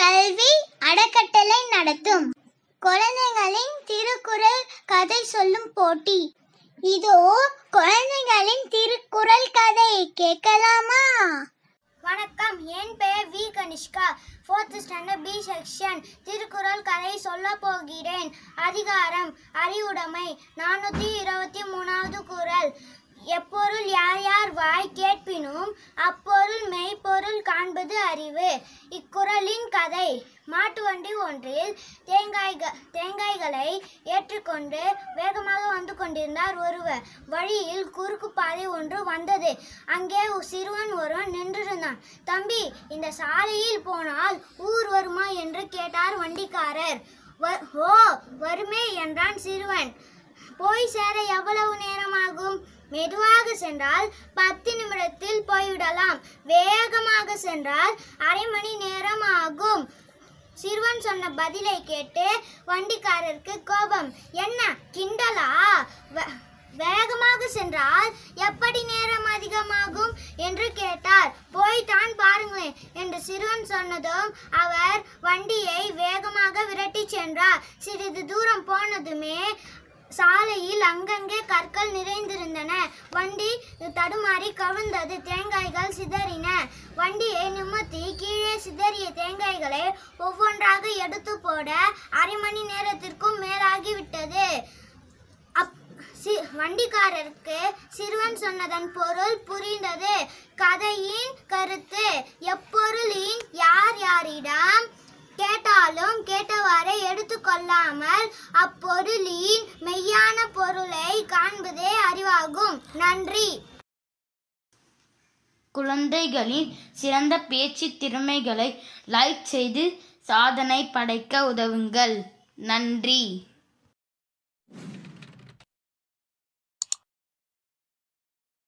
கல்வி அறக்கட்டளை நடத்தும் குழந்தைகளின் திருக்குறள் கதை சொல்லும் போட்டி இதோ குழந்தைகளின் திருக்குறள் கதை கேட்கலாமா வணக்கம் என் பெயர் V Kanishka fourth standard B section Thirukkural கதை சொல்ல போகிறேன் அதிகாரம் அறிவுடைமை நானூற்றி இருபத்தி மூணாவது குறள் எப்பொருள் யார் யார் வாய் கேட்பினும் அப்பொருள் மெய்ப்பொருள் காண்பது அறிவு இக்குறளின் கதை மாட்டு வண்டி ஒன்றில் தேங்காய்க தேங்காய்களை ஏற்றுக்கொண்டு வேகமாக வந்து கொண்டிருந்தார் ஒருவர் வழியில் குறுக்கு பாதை ஒன்று வந்தது அங்கே ஒரு சிறுவன் ஒருவன் நின்றிருந்தான் தம்பி இந்த சாலையில் போனால் ஊர் வருமா என்று கேட்டார் வண்டிக்காரர் "வ- ஓ வருமே என்றான் சிறுவன் போய் சேர எவ்வளவு நேரமாகும் மெதுவாக சென்றால் பத்து நிமிடத்தில் போய்விடலாம் வேகமாக சென்றால் அரை மணி நேரம் ஆகும் சிறுவன் சொன்ன பதிலை கேட்டு வண்டிக்காரருக்கு கோபம் என்ன கிண்டலா வே- வேகமாக சென்றால் எப்படி நேரம் அதிகமாகும் என்று கேட்டார் போய்தான் பாருங்களேன் என்று சிறுவன் சொன்னதும் அவர் வண்டியை வேகமாக விரட்டி சென்றார் சிறிது தூரம் போனதுமே சாலையில் அங்கங்கே கற்கள் நிறைந்திருந்தன வண்டி தடுமாறி கவிழ்ந்தது தேங்காய்கள் சிதறின வண்டியை நிமித்தி கீழே சிதறிய தேங்காய்களை ஒவ்வொன்றாக எடுத்து போட அரை மணி நேரத்திற்கும் மேலாகிவிட்டது அப் சி- வண்டிக்காரருக்கு சிறுவன் சொன்னதன் பொருள் புரிந்தது கதையின் கருத்து எப்பொருளின் யார் யாரிடம் கேட்டாலும் கேட்டவாறே எடுத்துக்கொள்ளாமல் அப்பொருளின் மெய்யான பொருளை காண்பதே அறிவாகும் நன்றி குழந்தைகளின் சிறந்த பேச்சு திறமைகளை லைக் செய்து சாதனை படைக்க உதவுங்கள் நன்றி